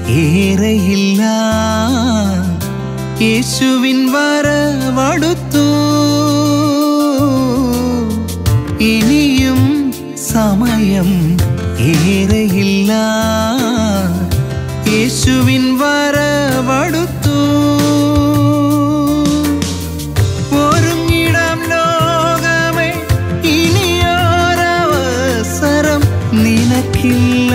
ഏറെയില്ല യേശുവിൻ വരവടുത്തു ഇനിയും സമയം ഏറെയില്ല യേശുവിൻ വരവടുത്തു ഒരുങ്ങിടാം ലോകമേ ഇനിയൊരവസരം നിനക്കില്ല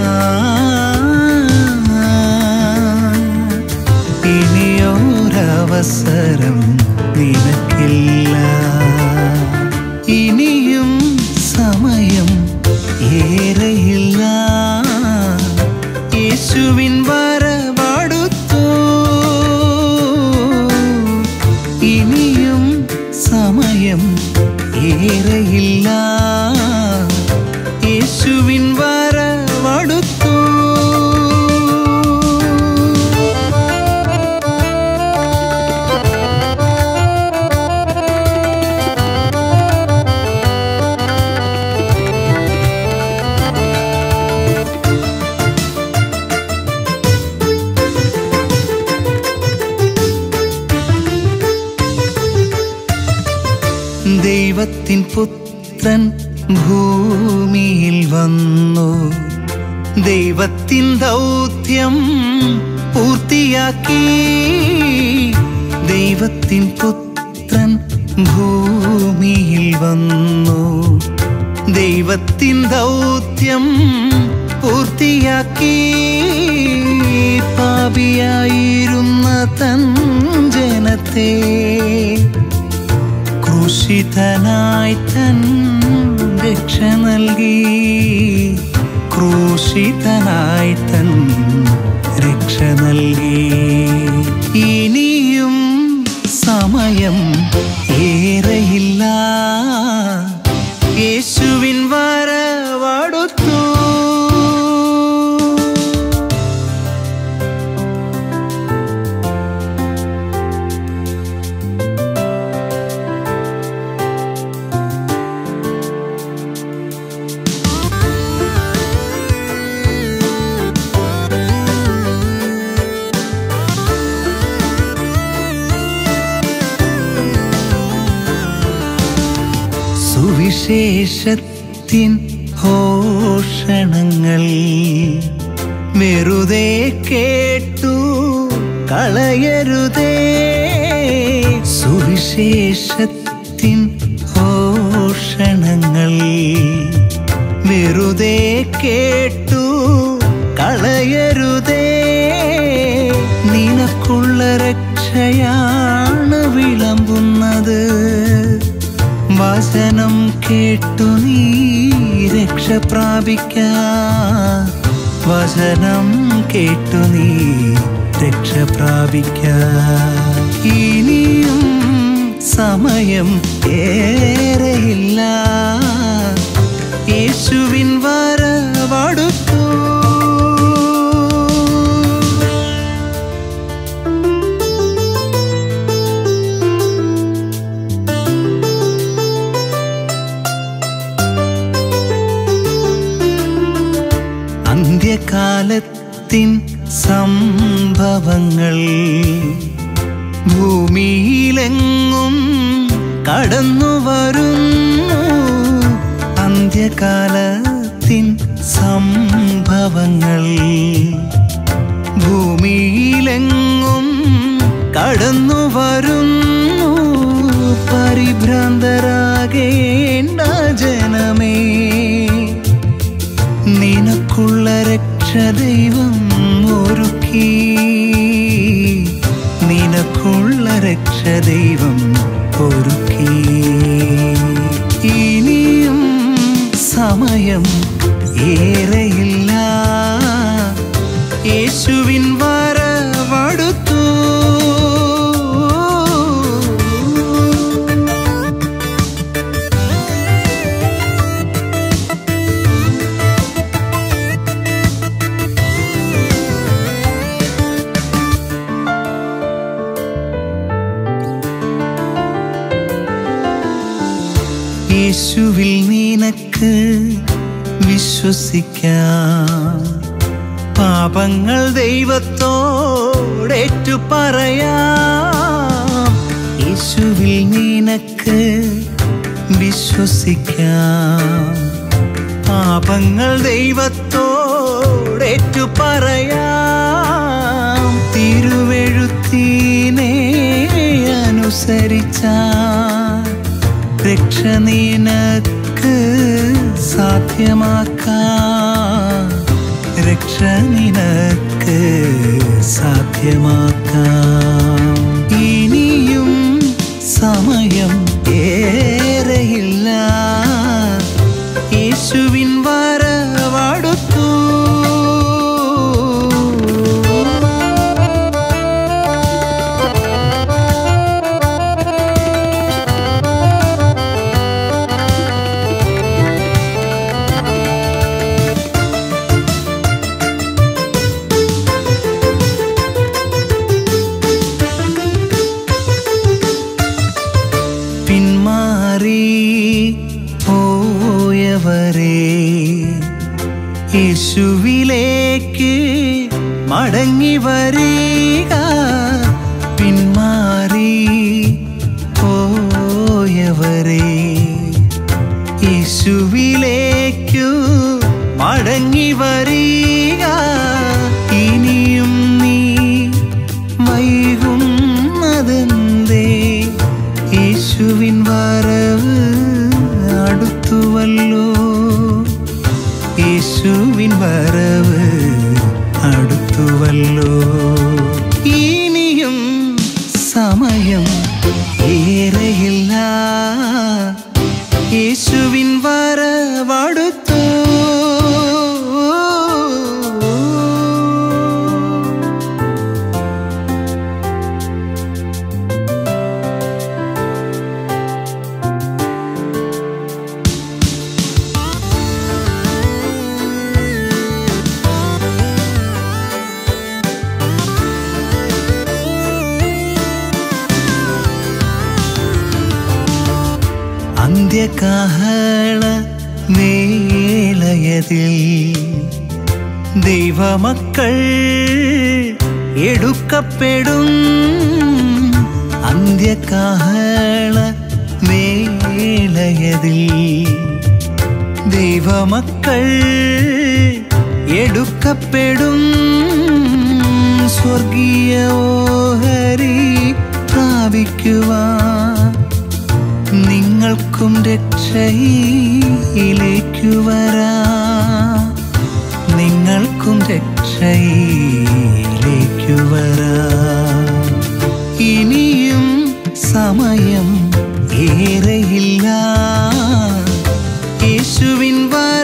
ഇനിയൊരവസരം നിനക്കില്ല ഇനിയും സമയം ഏറെയില്ല യേശുവിൻ വരവടുത്തു ഇനിയും സമയം ഏറെയില്ല യേശുവിൻ വരവടുത്തു ദൈവത്തിൻ പുത്രൻ ഭൂമിയിൽ വന്നു ദൈവത്തിൻ ദൗത്യം പൂർത്തിയാക്കി ദൈവത്തിൻ പുത്രൻ ഭൂമിയിൽ വന്നു ദൈവത്തിൻ ദൗത്യം പൂർത്തിയാക്കി പാപിയായിരുന്ന തൻ ജനത്തെ ക്രൂശിതനായി തൻ രക്ഷ നൽകി ക്രൂശിതനായി തൻ രക്ഷ നൽകി ഇനിയും സമയം ഏറെയില്ല യേശുവിൻ വരവടുത്തു സുവിശേഷത്തിൻ ഘോഷണങ്ങൾ വെറുതെ കേട്ടു കളയരുതേ സുവിശേഷത്തിൻ ഘോഷണങ്ങൾ വെറുതെ കേട്ടു കളയരുതേ നിനക്കുള്ള രക്ഷയാണ് വിളമ്പുന്നത് വചനം കേട്ടു നീ രക്ഷ പ്രാപിക്ക വചനം കേട്ടു നീ രക്ഷ പ്രാപിക്ക ഇനിയും സമയം ഏറെയില്ല യേശുവിൻ വരവടുത്തു അന്ത്യകാലത്തിൻ സംഭവങ്ങൾ ഭൂമിയിലെങ്ങും കടന്നു വരുന്നു അന്ത്യകാലത്തിൻ സംഭവങ്ങൾ ഭൂമിയിലെങ്ങും കടന്നു വരുന്നു പരിഭ്രാന്തരാകേണ്ട ജനമേ നിനക്കുള്ള രക്ഷ ദൈവം ഒരുക്കി നിനക്കുള്ള രക്ഷ ദൈവം ഒരുക്കി ഇനിയും സമയം ഏറെയില്ല യേശുവിൻ വരവടുത്തു യേശുവിൽ നിനക്ക് വിശ്വസിക്കാം പാപങ്ങൾ ദൈവത്തോടേറ്റു പറയാം യേശുവിൽ നിനക്ക് വിശ്വസിക്കാം പാപങ്ങൾ ദൈവത്തോടേറ്റു പറയാം തിരുവെഴുത്തീനെ അനുസരിച്ച രക്ഷ നിനക്ക് സാധ്യമാക്കാം രക്ഷ നിനക്ക് സാധ്യമാക്കാം ഇനിയും സമയം ഏറെയില്ല യേശുവിൻ വരവടുത്തു പിന്മാറി പോയവരെ യേശുവിലേക്ക് മടങ്ങി വരിക പിന്മാറി പോയവരെ യേശുവിലേക്കു മടങ്ങി വരിക ഇനിയും നീ വൈകുന്നതെന്തേ യേശുവിൻ വരവ് അടുത്തുവല്ലോ യേശുവിൻ വരവ് അടുത്തുവല്ലോ ഇനിയും സമയം ഏറെയില്ല യേശുവിൻ വരവടുത്തു അന്ത്യകാഹള വേളയതിൽ ദൈവമക്കൾ എടുക്കപ്പെടും അന്ത്യകാഹള വേളയതിൽ ദൈവമക്കൾ എടുക്കപ്പെടും സ്വർഗീയ ഓഹരി പ്രാപിക്കുവാൻ നിങ്ങൾക്കും രക്ഷയിലേക്കു വരാ നിങ്ങൾക്കും രക്ഷയിലേക്കു വരാ ഇനിയും സമയം ഏറെയില്ല യേശുവിൻ വ